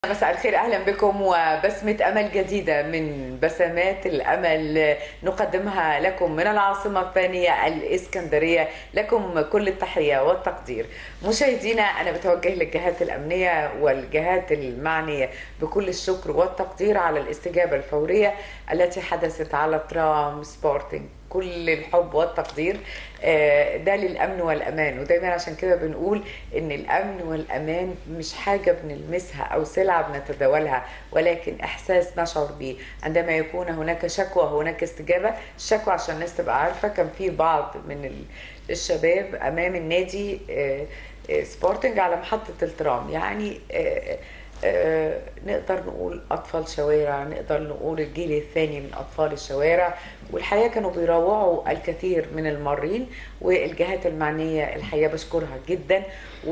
مساء الخير اهلا بكم وبسمه امل جديده من بسمات الامل نقدمها لكم من العاصمه الثانيه الاسكندريه لكم كل التحيه والتقدير مشاهدينا انا بتوجه للجهات الامنيه والجهات المعنيه بكل الشكر والتقدير على الاستجابه الفوريه التي حدثت على ترام سبورتنج كل الحب والتقدير آه، ده للامن والامان ودايما عشان كده بنقول ان الامن والامان مش حاجه بنلمسها او سلعه بنتداولها ولكن احساس نشعر به عندما يكون هناك شكوى هناك استجابه الشكوى عشان الناس تبقى عارفه كان في بعض من ال- الشباب امام النادي آه، آه، سبورتنج على محطه الترام يعني آه، آه، نقدر نقول اطفال شوارع نقدر نقول الجيل الثاني من اطفال الشوارع والحقيقه كانوا بيروعوا الكثير من المارين والجهات المعنيه الحقيقه بشكرها جدا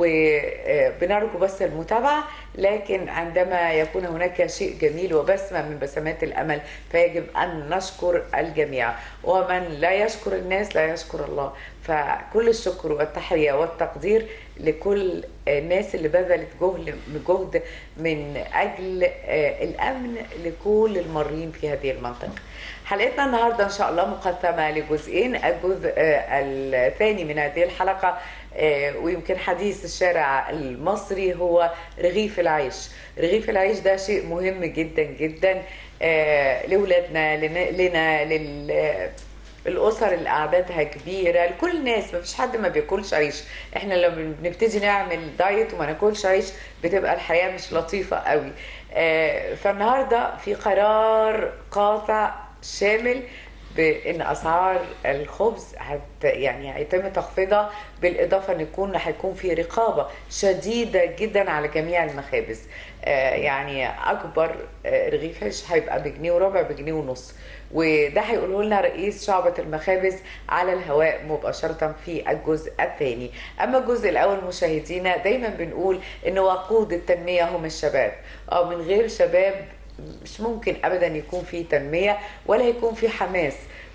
وبنرجو بس المتابعه لكن عندما يكون هناك شيء جميل وبسمه من بسمات الامل فيجب ان نشكر الجميع ومن لا يشكر الناس لا يشكر الله فكل الشكر والتحيه والتقدير لكل الناس اللي بذلت جهد جهد من اجل آه، الامن لكل المارين في هذه المنطقه. حلقتنا النهارده ان شاء الله مقسمه لجزئين، الجزء آه، الثاني من هذه الحلقه آه، ويمكن حديث الشارع المصري هو رغيف العيش. رغيف العيش ده شيء مهم جدا جدا آه، لاولادنا لنا- لنا لل الاسر اللي اعدادها كبيره لكل الناس ما فيش حد ما بياكلش عيش احنا لما بنبتدي نعمل دايت وما ناكلش عيش بتبقى الحياه مش لطيفه قوي آه، فالنهارده في قرار قاطع شامل بان اسعار الخبز هت يعني هيتم تخفيضها بالاضافه ان يكون هيكون في رقابه شديده جدا على جميع المخابز آه، يعني اكبر آه، رغيف عيش هيبقى بجنيه وربع بجنيه ونص وده هيقوله لنا رئيس شعبة المخابز على الهواء مباشرة في الجزء الثاني أما الجزء الأول مشاهدينا دايما بنقول إن وقود التنمية هم الشباب أو من غير شباب مش ممكن أبدا يكون في تنمية ولا يكون في حماس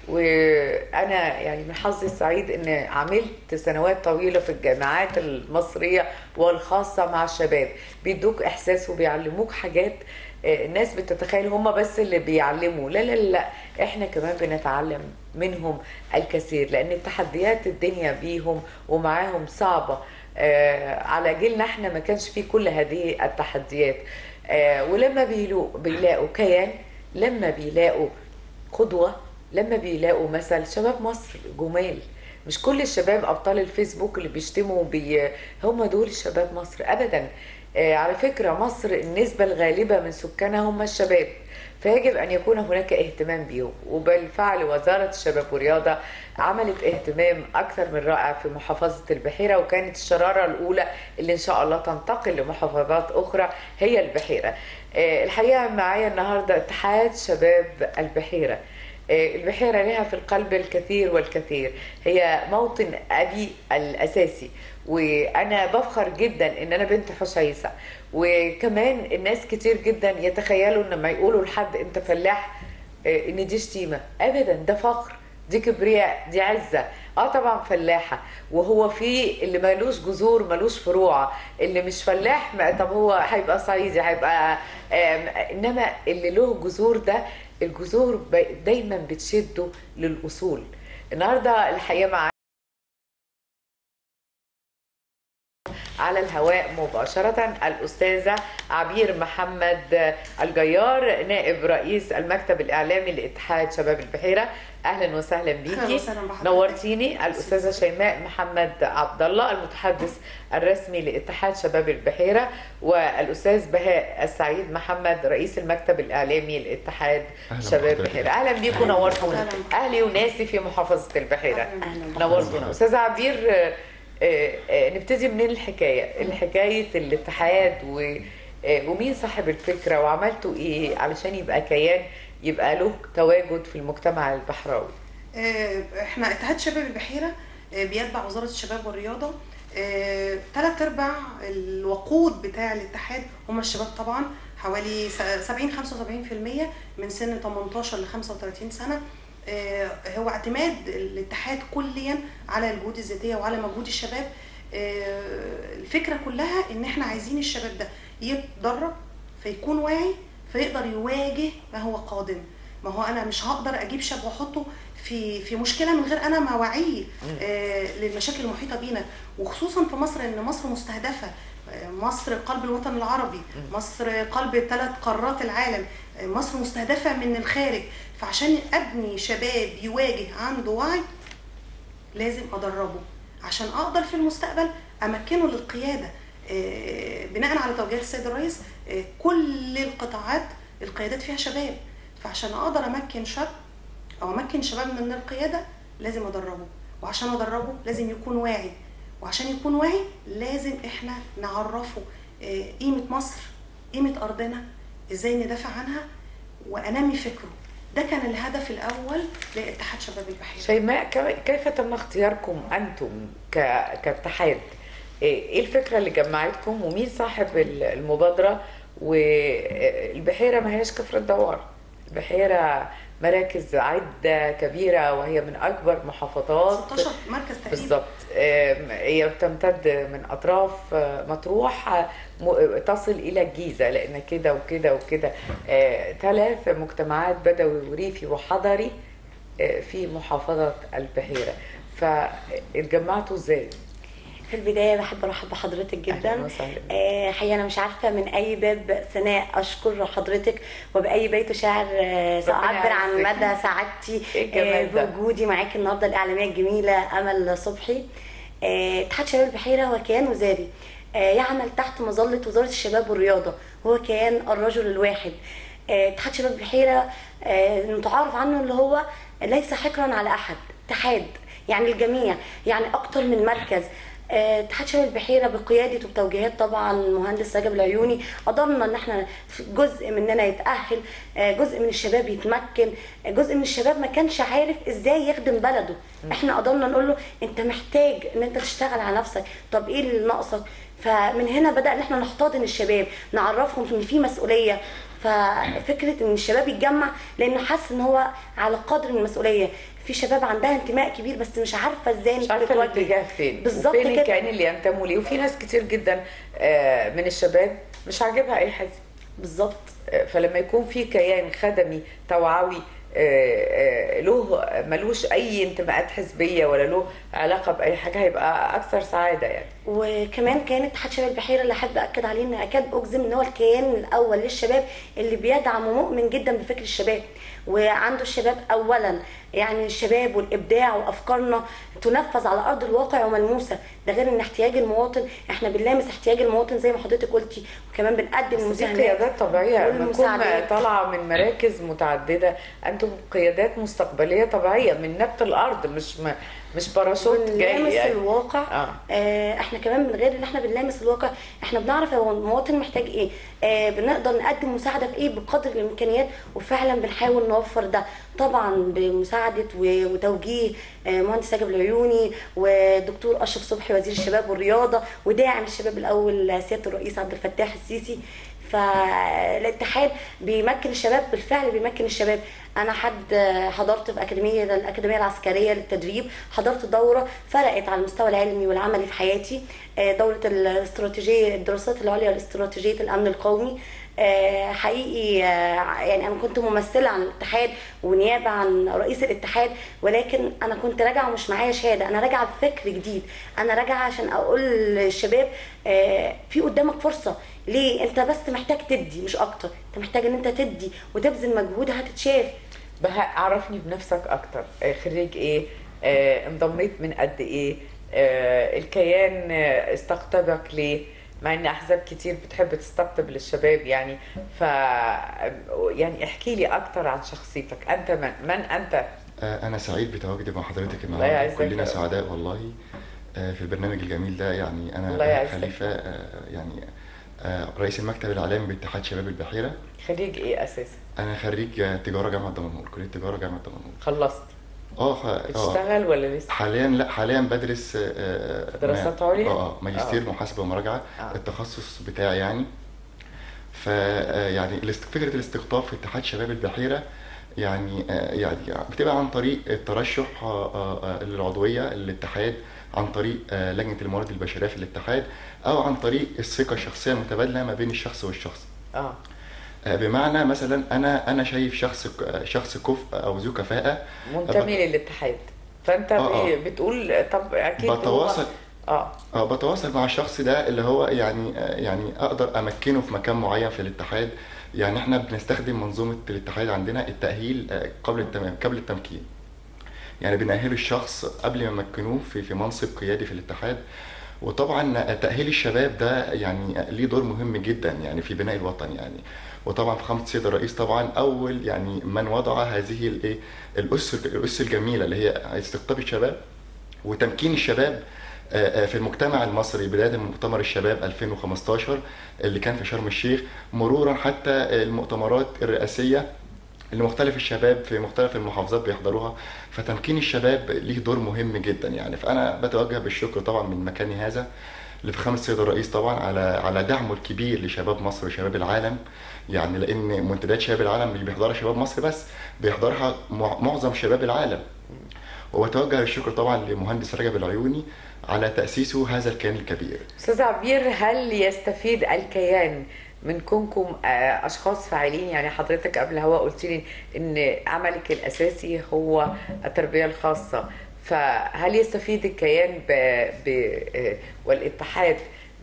وانا يعني من حظي السعيد ان عملت سنوات طويله في الجامعات المصريه والخاصه مع الشباب بيدوك احساس وبيعلموك حاجات آه، الناس بتتخيل هم بس اللي بيعلموا لا لا لا احنا كمان بنتعلم منهم الكثير لان التحديات الدنيا بيهم ومعاهم صعبه آه، على جيلنا احنا ما كانش فيه كل هذه التحديات آه، ولما بيلاقوا بيلاقوا كيان لما بيلاقوا قدوة لما بيلاقوا مثل شباب مصر جمال مش كل الشباب ابطال الفيسبوك اللي بيشتموا بي هم دول شباب مصر ابدا آه، على فكرة مصر النسبة الغالبة من سكانها هم الشباب فيجب ان يكون هناك اهتمام بيهم وبالفعل وزارة الشباب والرياضة عملت اهتمام اكثر من رائع في محافظة البحيرة وكانت الشرارة الاولى اللي ان شاء الله تنتقل لمحافظات اخرى هي البحيرة آه، الحقيقة معايا النهاردة اتحاد شباب البحيرة آه، البحيرة لها في القلب الكثير والكثير هي موطن أبي الأساسي وأنا بفخر جدا إن أنا بنت حشيسة وكمان الناس كتير جدا يتخيلوا إن لما يقولوا لحد أنت فلاح آه، إن دي شتيمة أبدا ده فخر دي كبرياء دي عزة اه طبعا فلاحة وهو في اللي مالوش جذور مالوش فروع اللي مش فلاح ما- طب هو هيبقى صعيدي هيبقى آم، انما اللي له جذور ده الجذور ب- دايما بتشده للاصول النهارده الحقيقه مع على الهواء مباشرة الأستاذة عبير محمد الجيار نائب رئيس المكتب الإعلامي لاتحاد شباب البحيرة أهلا وسهلا أهلاً بيكي وسهلاً بحضرتك. نورتيني الأستاذة شيماء محمد عبد الله المتحدث الرسمي لاتحاد شباب البحيرة والأستاذ بهاء السعيد محمد رئيس المكتب الإعلامي لاتحاد أهلاً شباب بحضرتك. البحيرة أهلا بيكم نورتونا أهلاً. أهلي وناسي في محافظة البحيرة أهلاً. نورتونا أستاذة عبير آه، آه، آه، نبتدي منين الحكايه؟ الحكايه الاتحاد و آه، ومين صاحب الفكره وعملتوا ايه علشان يبقى كيان يبقى له تواجد في المجتمع البحراوي؟ آه، احنا اتحاد شباب البحيره آه، بيتبع وزاره الشباب والرياضه ثلاث ارباع الوقود بتاع الاتحاد هم الشباب طبعا حوالي س- 70 75% من سن 18 ل 35 سنه آه، هو اعتماد الاتحاد كليا على الجهود الذاتيه وعلى مجهود الشباب آه، الفكره كلها ان احنا عايزين الشباب ده يتدرب فيكون واعي فيقدر يواجه ما هو قادم ما هو انا مش هقدر اجيب شاب واحطه في في مشكله من غير انا ما اوعيه آه للمشاكل المحيطه بينا وخصوصا في مصر ان مصر مستهدفه آه، مصر قلب الوطن العربي مصر قلب ثلاث قارات العالم آه، مصر مستهدفه من الخارج فعشان ابني شباب يواجه عنده وعي لازم ادربه عشان اقدر في المستقبل امكنه للقياده آه، بناء على توجيهات السيد الرئيس آه، كل القطاعات القيادات فيها شباب فعشان اقدر امكن شاب او امكن شباب من القياده لازم ادربه وعشان ادربه لازم يكون واعي وعشان يكون واعي لازم احنا نعرفه آه، قيمه مصر قيمه ارضنا ازاي ندافع عنها وانمي فكره ده كان الهدف الاول لاتحاد شباب البحيره شيماء كم- كيف تم اختياركم انتم ك- كاتحاد؟ ايه الفكره اللي جمعتكم ومين صاحب ال- المبادره؟ والبحيره ما هيش كفر الدوار البحيره مراكز عده كبيره وهي من اكبر محافظات 16 مركز تقريبا بالظبط آم، هي بتمتد من اطراف آه، مطروح آه، م- تصل الى الجيزه لان كده وكده وكده آه، ثلاث مجتمعات بدوي وريفي وحضري آه، في محافظه البحيره فاتجمعتوا ازاي؟ في البداية بحب أرحب بحضرتك أهلاً جدا وسهلاً. آه، حقيقة أنا مش عارفة من أي باب ثناء أشكر حضرتك وبأي بيت شعر آه، سأعبر عن يعزك. مدى سعادتي إيه الجمال ده؟ بوجودي معاكي النهاردة الإعلامية الجميلة أمل صبحي آه، اتحاد شباب البحيرة هو كيان وزاري آه، يعمل تحت مظلة وزارة الشباب والرياضة هو كيان الرجل الواحد آه، اتحاد شباب البحيرة آه، المتعارف عنه اللي هو ليس حكرا على أحد اتحاد يعني الجميع يعني أكتر من مركز آه، اتحاد شباب البحيره بقياده وبتوجيهات طبعا المهندس رجب العيوني قدرنا ان احنا في جزء مننا يتاهل آه، جزء من الشباب يتمكن آه، جزء من الشباب ما كانش عارف ازاي يخدم بلده احنا قدرنا نقول له انت محتاج ان انت تشتغل على نفسك طب ايه اللي ناقصك فمن هنا بدا ان احنا نحتضن الشباب نعرفهم ان في مسؤوليه ففكره ان الشباب يتجمع لانه حاسس ان هو على قدر من المسؤوليه في شباب عندها انتماء كبير بس مش عارفه ازاي مش عارفه تتوجه. الاتجاه فين بالظبط وفين كده الكيان اللي ينتموا ليه وفي ناس كتير جدا آه، من الشباب مش عاجبها اي حزب بالظبط فلما يكون في كيان خدمي توعوي آه، آه، له ملوش اي انتماءات حزبيه ولا له علاقه باي حاجه هيبقى اكثر سعاده يعني وكمان كان اتحاد شباب البحيره اللي احب اكد عليه ان اكاد اجزم ان هو الكيان الاول للشباب اللي بيدعم ومؤمن جدا بفكر الشباب وعنده الشباب اولا يعني الشباب والابداع وافكارنا تنفذ على ارض الواقع وملموسه ده غير ان احتياج المواطن احنا بنلامس احتياج المواطن زي ما حضرتك قلتي وكمان بنقدم بس دي المساهمات قيادات طبيعيه لما تكون والمساعدات. طالعه من مراكز متعدده انتم قيادات مستقبليه طبيعيه من نبت الارض مش م- مش باراشوت جاي بنلامس يعني الواقع آه. آه. احنا كمان من غير ان احنا بنلامس الواقع احنا بنعرف هو المواطن محتاج ايه آه بنقدر نقدم مساعده في ايه بقدر الامكانيات وفعلا بنحاول نوفر ده طبعا بمساعده و- وتوجيه آه مهندس رجب العيوني ودكتور اشرف صبحي وزير الشباب والرياضه وداعم الشباب الاول سياده الرئيس عبد الفتاح السيسي فالاتحاد بيمكن الشباب بالفعل بيمكن الشباب انا حد حضرت في اكاديميه الاكاديميه العسكريه للتدريب حضرت دوره فرقت على المستوى العلمي والعملي في حياتي آه، دوره الاستراتيجيه الدراسات العليا لاستراتيجيه الامن القومي آه، حقيقي آه، يعني انا كنت ممثله عن الاتحاد ونيابه عن رئيس الاتحاد ولكن انا كنت راجعه ومش معايا شهاده انا راجعه بفكر جديد انا راجعه عشان اقول للشباب آه، في قدامك فرصه ليه انت بس محتاج تدي مش اكتر انت محتاج ان انت تدي وتبذل مجهود هتتشاف بهاء عرفني بنفسك اكتر آه، خريج ايه آه، انضميت من قد ايه آه، الكيان آه، استقطبك ليه مع ان احزاب كتير بتحب تستقطب للشباب يعني ف يعني احكي لي اكتر عن شخصيتك انت من, من انت آه، أنا سعيد بتواجدي مع حضرتك الله النهارده يعزك يا كلنا رب. سعداء والله آه، في البرنامج الجميل ده يعني أنا الله بهاء يعزك. خليفة آه، يعني آه، رئيس المكتب الإعلامي باتحاد شباب البحيرة خريج ايه اساسا أنا خريج آه، تجارة جامعة دمنهور كلية تجارة جامعة دمنهور خلصت اه خ- اه بتشتغل ولا لسه حاليا لا حاليا بدرس آه، آه، دراسات ما- عليا؟ اه اه ماجستير آه. محاسبة ومراجعة آه. التخصص بتاعي يعني ف آه، يعني الاست- فكرة الاستقطاب في اتحاد شباب البحيرة يعني آه، يعني بتبقى عن طريق الترشح آه، آه، آه، للعضوية للاتحاد عن طريق آه، لجنة الموارد البشرية في الاتحاد أو عن طريق الثقة الشخصية المتبادلة ما بين الشخص والشخص اه آه، بمعنى مثلا انا انا شايف شخص ك- شخص كفء او ذو كفاءه منتمي للاتحاد فانت آه، آه. بي- بتقول طب اكيد هو- بتواصل اه اه بتواصل مع الشخص ده اللي هو يعني آه، يعني اقدر امكنه في مكان معين في الاتحاد يعني احنا بنستخدم منظومه الاتحاد عندنا التاهيل آه، قبل التمام قبل التمكين يعني بنأهل الشخص قبل ما نمكنوه في في منصب قيادي في الاتحاد وطبعا تأهيل الشباب ده يعني ليه دور مهم جدا يعني في بناء الوطن يعني وطبعا فخامة السيد الرئيس طبعا أول يعني من وضع هذه الإيه الأس الأس الجميلة اللي هي استقطاب الشباب وتمكين الشباب آه، آه، في المجتمع المصري بداية من مؤتمر الشباب 2015 اللي كان في شرم الشيخ مرورا حتى المؤتمرات الرئاسية اللي مختلف الشباب في مختلف المحافظات بيحضروها فتمكين الشباب ليه دور مهم جدا يعني فانا بتوجه بالشكر طبعا من مكاني هذا لفخامه السيد الرئيس طبعا على على دعمه الكبير لشباب مصر وشباب العالم يعني لان منتديات شباب العالم مش بيحضرها شباب مصر بس بيحضرها مع- معظم شباب العالم وبتوجه الشكر طبعا لمهندس رجب العيوني على تاسيسه هذا الكيان الكبير استاذ عبير هل يستفيد الكيان من كونكم آه، اشخاص فاعلين يعني حضرتك قبل هوا قلت لي ان عملك الاساسي هو التربيه الخاصه فهل يستفيد الكيان ب... ب... آه، والاتحاد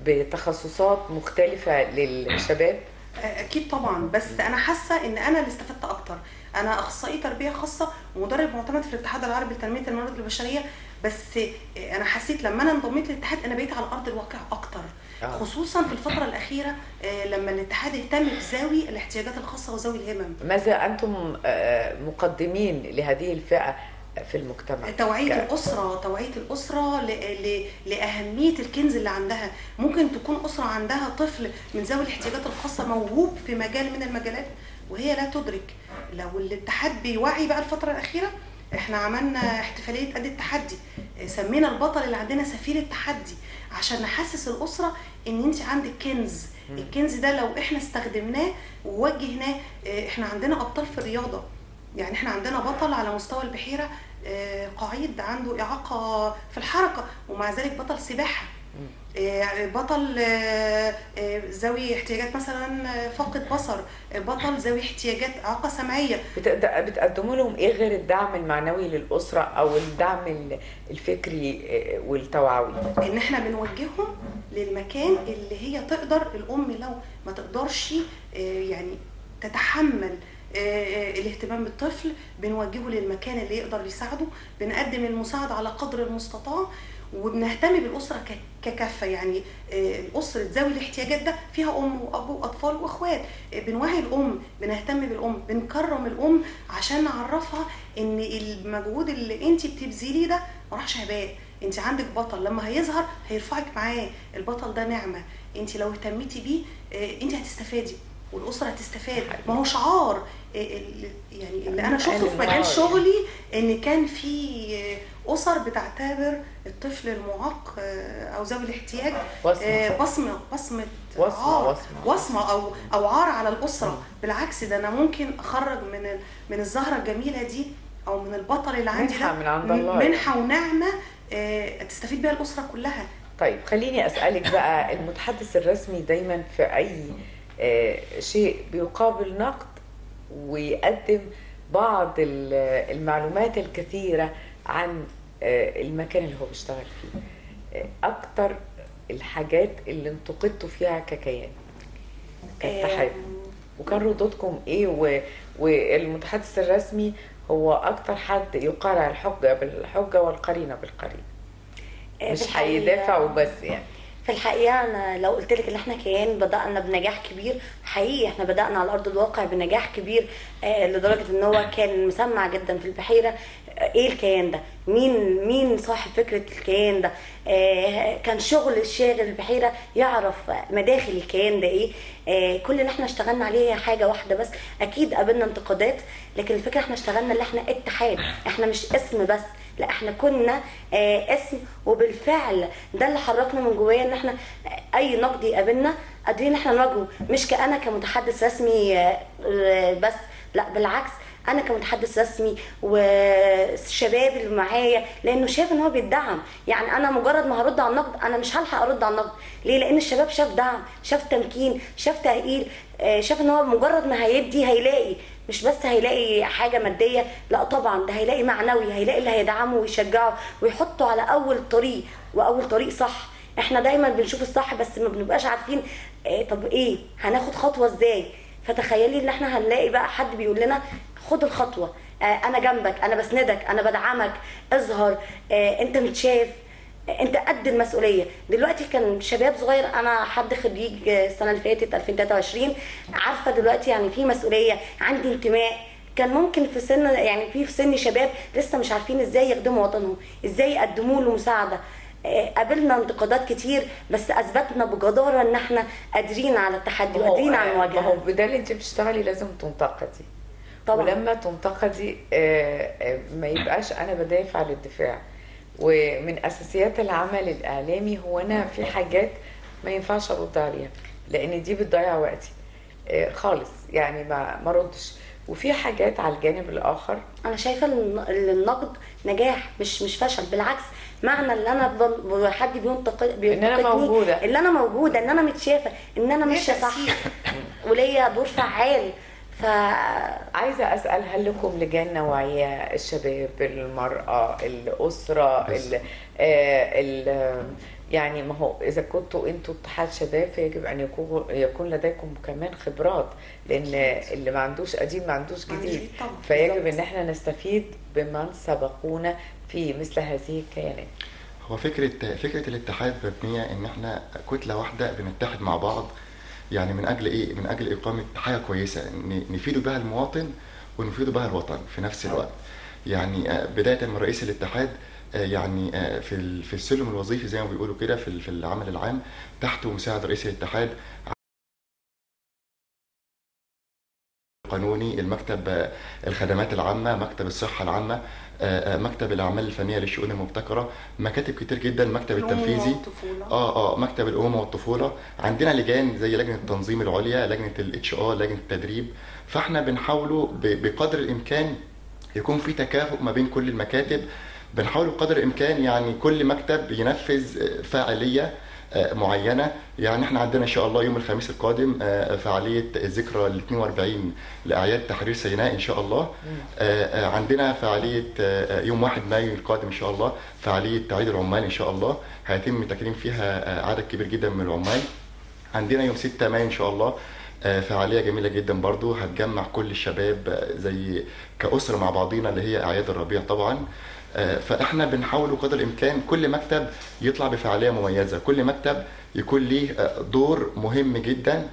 بتخصصات مختلفه للشباب اكيد طبعا بس انا حاسه ان انا اللي استفدت اكتر انا اخصائي تربيه خاصه ومدرب معتمد في الاتحاد العربي لتنميه الموارد البشريه بس انا حسيت لما انا انضميت للاتحاد انا بقيت على ارض الواقع اكتر آه. خصوصا في الفتره الاخيره آه، لما الاتحاد اهتم بذوي الاحتياجات الخاصه وذوي الهمم ماذا انتم آه، مقدمين لهذه الفئه في المجتمع توعية ك- الأسرة توعية الأسرة ل... ل... لأهمية الكنز اللي عندها ممكن تكون أسرة عندها طفل من ذوي الاحتياجات الخاصة موهوب في مجال من المجالات وهي لا تدرك لو الاتحاد بيوعي بقى الفترة الأخيرة احنا عملنا احتفالية قد التحدي اه، سمينا البطل اللي عندنا سفير التحدي عشان نحسس الأسرة ان انت عندك كنز الكنز ده لو احنا استخدمناه ووجهناه اه، احنا عندنا أبطال في الرياضة يعني احنا عندنا بطل على مستوى البحيره آه، قعيد عنده اعاقه في الحركه ومع ذلك بطل سباحه آه، بطل آه، آه، ذوي احتياجات مثلا آه، فاقد بصر آه، بطل ذوي احتياجات اعاقه سمعيه بتقد- بتقدموا لهم ايه غير الدعم المعنوي للاسره او الدعم ال- الفكري آه، والتوعوي ان احنا بنوجههم للمكان اللي هي تقدر الام لو ما تقدرش آه، يعني تتحمل آه، آه، الاهتمام بالطفل بنوجهه للمكان اللي يقدر يساعده بنقدم المساعدة على قدر المستطاع وبنهتم بالأسرة ك- ككافة يعني آه، الأسرة ذوي الاحتياجات ده فيها أم وأب وأطفال وأخوات آه، بنوعي الأم بنهتم بالأم بنكرم الأم عشان نعرفها إن المجهود اللي أنت بتبذليه ده ما راحش هباء انت عندك بطل لما هيظهر هيرفعك معاه البطل ده نعمه انت لو اهتميتي بيه اه، انت هتستفادي والاسره هتستفاد ما هو شعار اه، ال- يعني اللي انا شفته في مجال شغلي ان كان في اه، اسر بتعتبر الطفل المعاق اه، او ذوي الاحتياج وصمة. اه، بصمه بصمه وصمة، عار وصمة. وصمه او او عار على الاسره بالعكس ده انا ممكن اخرج من ال- من الزهره الجميله دي او من البطل اللي عندي منحة ده من عند الله منحه ونعمه آه، تستفيد بيها الاسره كلها طيب خليني اسالك بقى المتحدث الرسمي دايما في اي آه، شيء بيقابل نقد ويقدم بعض ال- المعلومات الكثيره عن آه، المكان اللي هو بيشتغل فيه آه، اكتر الحاجات اللي انتقدتوا فيها ككيان كاتحاد وكان ردودكم ايه و... والمتحدث الرسمي هو اكتر حد يقارع الحجه بالحجه والقرينه بالقرينه آه، في مش الحقيقة- هيدافع وبس يعني في الحقيقه انا لو قلت لك ان احنا كيان بدانا بنجاح كبير حقيقي احنا بدانا على ارض الواقع بنجاح كبير آه لدرجه ان هو كان مسمع جدا في البحيره آه ايه الكيان ده مين مين صاحب فكره الكيان ده آه كان شغل الشاغل البحيره يعرف مداخل الكيان ده ايه آه كل اللي احنا اشتغلنا عليه هي حاجه واحده بس اكيد قابلنا انتقادات لكن الفكره احنا اشتغلنا اللي احنا اتحاد احنا مش اسم بس لا احنا كنا آه اسم وبالفعل ده اللي حركنا من جوايا ان احنا آه، اي نقد يقابلنا قادرين احنا نواجهه مش كأنا كمتحدث رسمي آه، آه، بس لا بالعكس انا كمتحدث رسمي والشباب اللي معايا لانه شايف ان هو بيدعم يعني انا مجرد ما هرد على النقد انا مش هلحق ارد على النقد ليه لان الشباب شاف دعم شاف تمكين شاف تاهيل آه، شاف ان هو مجرد ما هيدي هيلاقي مش بس هيلاقي حاجه ماديه لا طبعا ده هيلاقي معنوي هيلاقي اللي هيدعمه ويشجعه ويحطه على اول طريق واول طريق صح احنا دايما بنشوف الصح بس ما بنبقاش عارفين إيه طب ايه هناخد خطوه ازاي فتخيلي ان احنا هنلاقي بقى حد بيقول لنا خد الخطوه آه انا جنبك انا بسندك انا بدعمك اظهر آه انت متشاف آه انت قد المسؤوليه دلوقتي كان شباب صغير انا حد خريج آه، السنه اللي فاتت 2023 عارفه دلوقتي يعني في مسؤوليه عندي انتماء كان ممكن في سن يعني في في سن شباب لسه مش عارفين ازاي يخدموا وطنهم ازاي يقدموا له مساعده آه، قابلنا انتقادات كتير بس اثبتنا بجداره ان احنا قادرين على التحدي ما هو- وقادرين على ما هو المواجهه بدل انت بتشتغلي لازم تنتقدي طبعا ولما تنتقدي آه، آه، ما يبقاش انا بدافع للدفاع ومن اساسيات العمل الاعلامي هو انا في حاجات ما ينفعش ارد عليها لان دي بتضيع وقتي آه، خالص يعني ما ما ردش وفي حاجات على الجانب الاخر انا شايفه ان إن النقد نجاح مش مش فشل بالعكس معنى ان انا افضل حد بينتقد إن أنا بينتقدني، موجودة. ان انا موجوده ان انا متشافه ان انا ليه ماشيه صح تأثير. وليا دور فعال ف عايزه اسال هل لكم لجان نوعيه الشباب المراه الاسره ال ال يعني ما هو اذا كنتوا انتوا اتحاد شباب فيجب ان يكون يكون لديكم كمان خبرات لان اللي ما عندوش قديم ما عندوش ما عندوش جديد جديد طبعاً. فيجب بالظبط. ان احنا نستفيد بمن سبقونا في مثل هذه الكيانات هو فكرة فكرة الاتحاد مبنية إن إحنا كتلة واحدة بنتحد مع بعض يعني من أجل إيه؟ من أجل إقامة حاجة كويسة ن- نفيدوا بها المواطن ونفيدوا بها الوطن في نفس الوقت. يعني آه، بداية من رئيس الاتحاد آه، يعني آه، في ال- في السلم الوظيفي زي ما بيقولوا كده في ال- في العمل العام تحته مساعد رئيس الاتحاد القانوني المكتب آه، الخدمات العامة مكتب الصحة العامة آه، آه، مكتب الأعمال الفنية للشؤون المبتكرة مكاتب كتير جدا المكتب الأمومة التنفيذي والطفولة. اه اه مكتب الامومه والطفوله عندنا لجان زي لجنه التنظيم العليا لجنه الاتش ار لجنه التدريب فاحنا بنحاولوا ب- بقدر الامكان يكون في تكافؤ ما بين كل المكاتب بنحاول بقدر الامكان يعني كل مكتب ينفذ آه، فاعليه آه، معينه يعني احنا عندنا ان شاء الله يوم الخميس القادم آه، فعاليه ذكرى ال 42 لاعياد تحرير سيناء ان شاء الله آه، آه، عندنا فعاليه آه، آه، يوم 1 مايو القادم ان شاء الله فعاليه تعيد العمال ان شاء الله هيتم تكريم فيها آه، عدد كبير جدا من العمال عندنا يوم 6 مايو ان شاء الله آه، فعاليه جميله جدا برضو هتجمع كل الشباب آه، زي كاسره مع بعضينا اللي هي اعياد الربيع طبعا آه، فاحنا بنحاول قدر الامكان كل مكتب يطلع بفعاليه مميزه كل مكتب يكون ليه آه، دور مهم جدا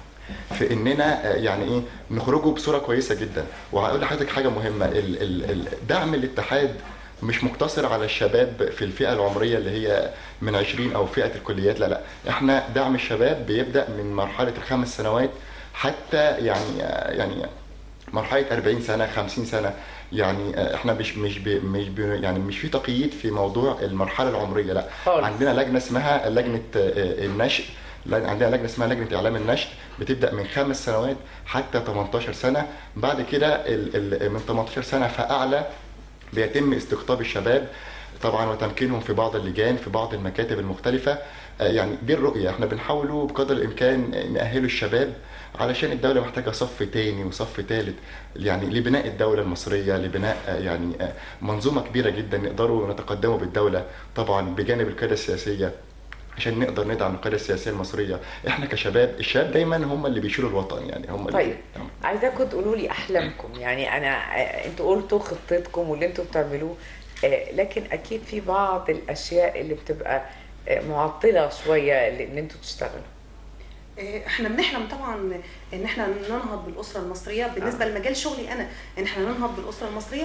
في اننا آه، يعني ايه نخرجوا بصوره كويسه جدا وهقول لحضرتك حاجه مهمه ال- ال- ال- دعم الاتحاد مش مقتصر على الشباب في الفئه العمريه اللي هي من 20 او فئه الكليات لا لا احنا دعم الشباب بيبدا من مرحله الخمس سنوات حتى يعني آه، يعني مرحله 40 سنه 50 سنه يعني آه، احنا مش مش بي مش بي يعني مش في تقييد في موضوع المرحله العمريه لا خالص. عندنا لجنه اسمها لجنه آه، النشء لج- عندنا لجنه اسمها لجنه اعلام النشء بتبدا من خمس سنوات حتى 18 سنه بعد كده ال- ال- من 18 سنه فاعلى بيتم استقطاب الشباب طبعا وتمكينهم في بعض اللجان في بعض المكاتب المختلفه آه، يعني دي الرؤيه احنا بنحاولوا بقدر الامكان آه، نأهلوا الشباب علشان الدوله محتاجه صف تاني وصف تالت يعني لبناء الدوله المصريه لبناء آه، يعني آه، منظومه كبيره جدا نقدروا نتقدموا بالدوله طبعا بجانب القياده السياسيه عشان نقدر ندعم القياده السياسيه المصريه احنا كشباب الشباب دايما هم اللي بيشيلوا الوطن يعني هم اللي طيب عايزاكم تقولوا لي احلامكم يعني انا آه، انتوا قلتوا خطتكم واللي انتوا بتعملوه آه، لكن اكيد في بعض الاشياء اللي بتبقى آه، معطله شويه لان انتوا تشتغلوا إيه، احنا بنحلم طبعا ان احنا ننهض بالاسره المصريه بالنسبه لمجال شغلي انا ان احنا ننهض بالاسره المصريه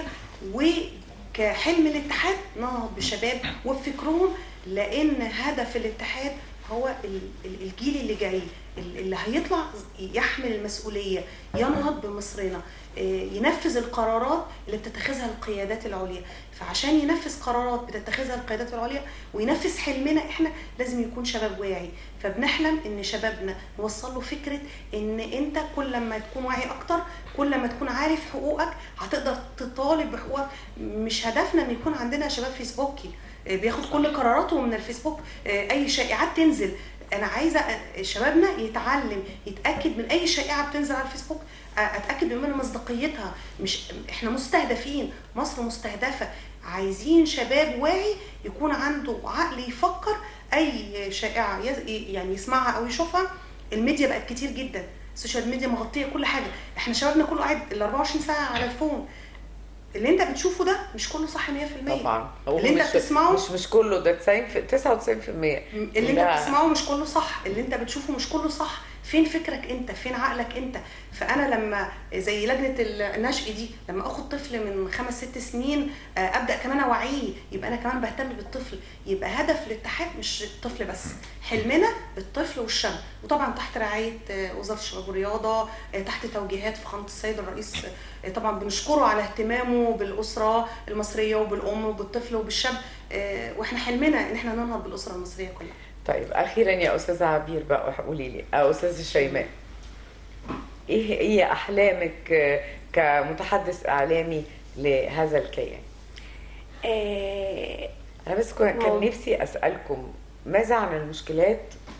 وكحلم الاتحاد ننهض بالشباب وبفكرهم لان هدف الاتحاد هو ال- ال- الجيل اللي جاي اللي هيطلع يحمل المسؤوليه ينهض بمصرنا آه، ينفذ القرارات اللي بتتخذها القيادات العليا فعشان ينفذ قرارات بتتخذها القيادات العليا وينفذ حلمنا احنا لازم يكون شباب واعي فبنحلم ان شبابنا نوصل له فكره ان انت كل ما تكون واعي اكتر كل ما تكون عارف حقوقك هتقدر تطالب بحقوقك مش هدفنا ان يكون عندنا شباب فيسبوكي آه، بياخد كل قراراته من الفيسبوك آه، اي شائعات تنزل انا عايزه آه، شبابنا يتعلم يتاكد من اي شائعه بتنزل على الفيسبوك آه، اتاكد من مصداقيتها مش احنا مستهدفين مصر مستهدفه عايزين شباب واعي يكون عنده عقل يفكر اي شائعه يز- يعني يسمعها او يشوفها الميديا بقت كتير جدا السوشيال ميديا مغطيه كل حاجه احنا شبابنا كله قاعد ال 24 ساعه على الفون اللي انت بتشوفه ده مش كله صح 100% طبعا هو اللي انت مش بتسمعه مش مش كله ده 90 في 99% اللي انت لا. بتسمعه مش كله صح اللي انت بتشوفه مش كله صح فين فكرك انت فين عقلك انت فانا لما زي لجنه النشء دي لما اخد طفل من خمس ست سنين آه، ابدا كمان اوعيه يبقى انا كمان بهتم بالطفل يبقى هدف الاتحاد مش الطفل بس حلمنا الطفل والشاب وطبعا تحت رعايه آه، وزاره الشباب والرياضه آه، تحت توجيهات فخامه السيد الرئيس آه، طبعا بنشكره على اهتمامه بالاسره المصريه وبالام وبالطفل وبالشاب آه، واحنا حلمنا ان احنا ننهض بالاسره المصريه كلها طيب اخيرا يا استاذه عبير بقى قولي لي او استاذه شيماء ايه هي احلامك آه، كمتحدث اعلامي لهذا الكيان آه، انا بس كان كان واو. نفسي اسالكم ماذا عن المشكلات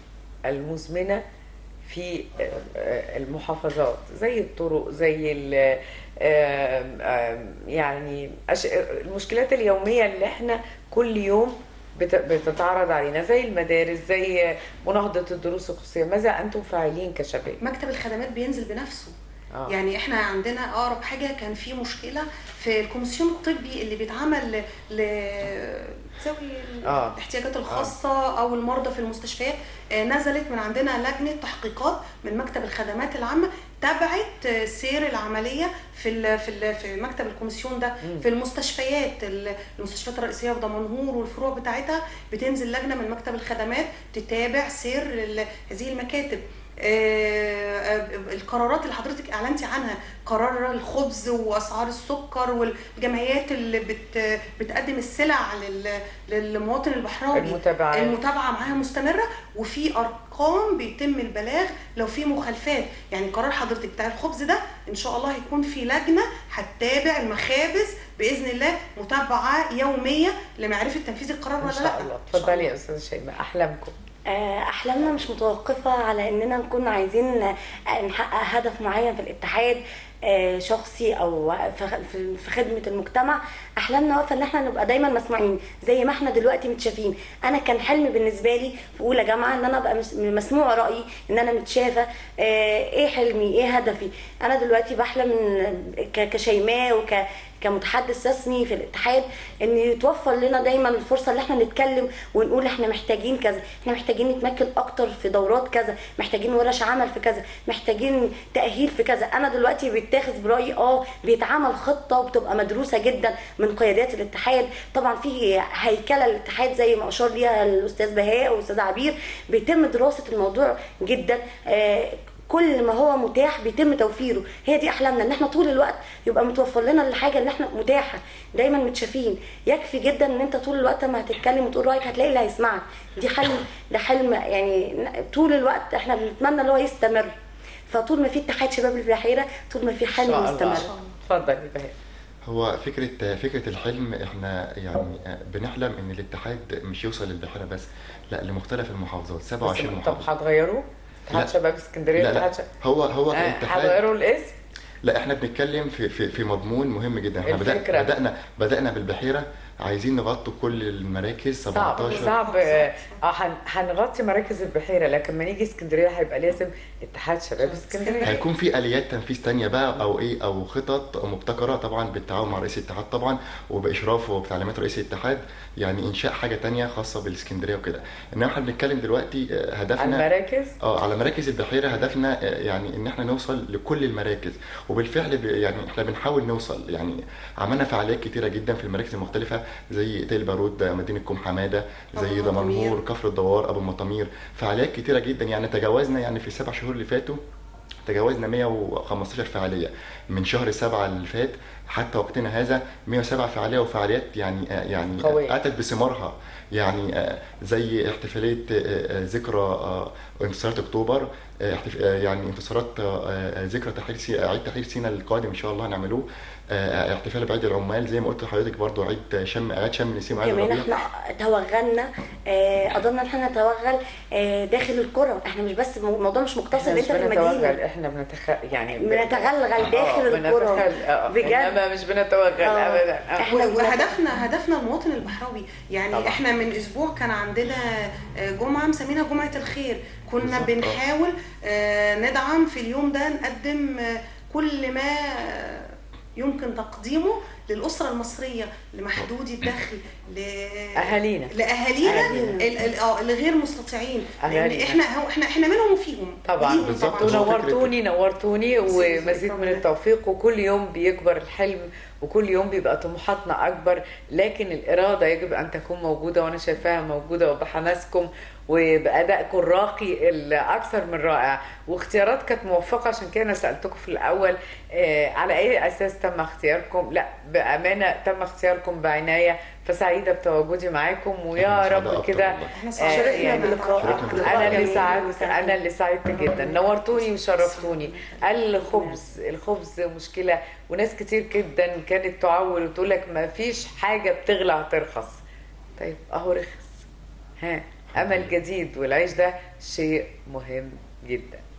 المزمنه في آه، آه، المحافظات زي الطرق زي ال- آم، آم، يعني أش- المشكلات اليوميه اللي احنا كل يوم بت- بتتعرض علينا زي المدارس زي مناهضه الدروس الخصوصيه ماذا انتم فاعلين كشباب مكتب الخدمات بينزل بنفسه آه. يعني احنا عندنا اقرب حاجه كان في مشكله في الكوميسيون الطبي اللي بيتعمل ل ذوي آه. الاحتياجات الخاصه او المرضى في المستشفيات آه، نزلت من عندنا لجنه تحقيقات من مكتب الخدمات العامه تبعت آه، سير العمليه في ال في ال في مكتب الكوميسيون ده مم. في المستشفيات ال- المستشفيات الرئيسيه في دمنهور والفروع بتاعتها بتنزل لجنه من مكتب الخدمات تتابع سير ال- هذه المكاتب آه، آه، القرارات اللي حضرتك اعلنتي عنها قرار الخبز واسعار السكر والجمعيات اللي بت بتقدم السلع لل- للمواطن البحراوي المتابعات. المتابعه معاها مستمره وفي ارقام بيتم البلاغ لو في مخالفات يعني قرار حضرتك بتاع الخبز ده ان شاء الله هيكون في لجنه هتتابع المخابز باذن الله متابعه يوميه لمعرفه تنفيذ القرار ان ولا شاء لا الله إن شاء اتفضلي الله. يا استاذه شيماء احلامكم آه، احلامنا مش متوقفه على اننا نكون عايزين آه، نحقق هدف معين في الاتحاد آه، شخصي او في في- في خدمه المجتمع احلامنا واقفه ان احنا نبقى دايما مسموعين زي ما احنا دلوقتي متشافين انا كان حلم بالنسبه لي في اولى جامعه ان انا ابقى مس- مسموع رايي ان انا متشافه آه، ايه حلمي ايه هدفي انا دلوقتي بحلم إن- ك- كشيماء وك كمتحدث رسمي في الاتحاد ان يتوفر لنا دايما الفرصه ان احنا نتكلم ونقول احنا محتاجين كذا احنا محتاجين نتمكن اكتر في دورات كذا محتاجين ورش عمل في كذا محتاجين تاهيل في كذا انا دلوقتي بيتاخذ برايي اه بيتعمل خطه وبتبقى مدروسه جدا من قيادات الاتحاد طبعا في هيكله الاتحاد زي ما اشار ليها الاستاذ بهاء والاستاذ عبير بيتم دراسه الموضوع جدا آه كل ما هو متاح بيتم توفيره هي دي احلامنا ان احنا طول الوقت يبقى متوفر لنا الحاجه اللي احنا متاحه دايما متشافين يكفي جدا ان انت طول الوقت ما هتتكلم وتقول رايك هتلاقي اللي هيسمعك دي حلم ده حلم يعني طول الوقت احنا بنتمنى ان هو يستمر فطول ما في اتحاد شباب البحيره طول ما في ان حلم شاء الله مستمر اتفضلي بهاء هو فكرة فكرة الحلم احنا يعني بنحلم ان الاتحاد مش يوصل للبحيرة بس لا لمختلف المحافظات بس 27 طب محافظة هتغيروه؟ اتحاد لا. شباب اسكندريه لا لا اتحاد شباب هو هو آه، الاتحاد هتغيروا الاسم؟ لا احنا بنتكلم في في في مضمون مهم جدا احنا الفكرة. بدأنا بدأنا بدأنا بالبحيرة عايزين نغطي كل المراكز صعب 17 صعب اه هن- هنغطي مراكز البحيره لكن ما نيجي اسكندريه هيبقى لازم اتحاد شباب اسكندريه هيكون في اليات تنفيذ تانية بقى او ايه او خطط مبتكره طبعا بالتعاون مع رئيس الاتحاد طبعا وباشرافه وبتعليمات رئيس الاتحاد يعني انشاء حاجه تانية خاصه بالاسكندريه وكده انما احنا بنتكلم دلوقتي آه، على هدفنا المراكز اه على مراكز البحيره هدفنا آه، يعني ان احنا نوصل لكل المراكز وبالفعل ب- يعني احنا بنحاول نوصل يعني عملنا فعاليات كتيره جدا في المراكز المختلفه زي تل بارود مدينه كوم حماده زي أبو المطامير. دمنهور كفر الدوار ابو المطامير فعاليات كتيره جدا يعني تجاوزنا يعني في السبع شهور اللي فاتوا تجاوزنا 115 فعاليه من شهر سبعة اللي فات حتى وقتنا هذا 107 فعاليه وفعاليات يعني آه، يعني قوية. اتت بثمارها يعني آه، زي احتفاليه آه، آه، ذكرى آه، انتصارات اكتوبر آه، احتف- آه، يعني انتصارات آه، آه، ذكرى تحرير سي... عيد تحرير سيناء القادم ان شاء الله هنعملوه آه، احتفال بعيد العمال زي ما قلت لحضرتك برضو عيد شم عيد شم نسيم عيد كمان الربيع احنا توغلنا آه، قدرنا ان احنا نتوغل آه، داخل القرى احنا مش بس الموضوع مش مقتصر احنا انت مش في بنتوغل المدينه احنا بنتخ يعني بنتغلغل داخل آه، القرى. بنتخل- آه، بجد. انما مش بنتوغل آه. ابدا آه. احنا وهدفنا هدفنا المواطن البحراوي يعني طبعا. طبعا. احنا من اسبوع كان عندنا آه، جمعه مسمينها جمعه الخير كنا بالظبط، آه. بنحاول آه، ندعم في اليوم ده نقدم آه، كل ما آه، يمكن تقديمه للاسره المصريه لمحدودي الدخل ل... اهالينا لاهالينا أهالينا. ال- ال- اه الغير مستطيعين لان أهالينا. احنا هو احنا احنا منهم وفيهم طبعا ليهم بالظبط. طبعا هو فكرة- ونورتوني نورتوني ومزيد من طبعا. التوفيق وكل يوم بيكبر الحلم وكل يوم بيبقى طموحاتنا اكبر لكن الاراده يجب ان تكون موجوده وانا شايفاها موجوده وبحماسكم وبادائكم الراقي الاكثر من رائع واختيارات كانت موفقه عشان كده انا سالتكم في الاول آه، على اي اساس تم اختياركم لا بامانه تم اختياركم بعنايه فسعيده بتواجدي معاكم ويا إحنا سعداء رب أكتر كده والله. احنا آه، شرفنا يعني بلقائك شرفنا بلقائك. انا اللي جميل سعدت وسعيد. انا اللي سعدت جدا نورتوني وشرفتوني الخبز الخبز مشكله وناس كتير جدا كانت تعول وتقول لك ما فيش حاجه بتغلى هترخص طيب اهو رخص ها امل جديد والعيش ده شيء مهم جدا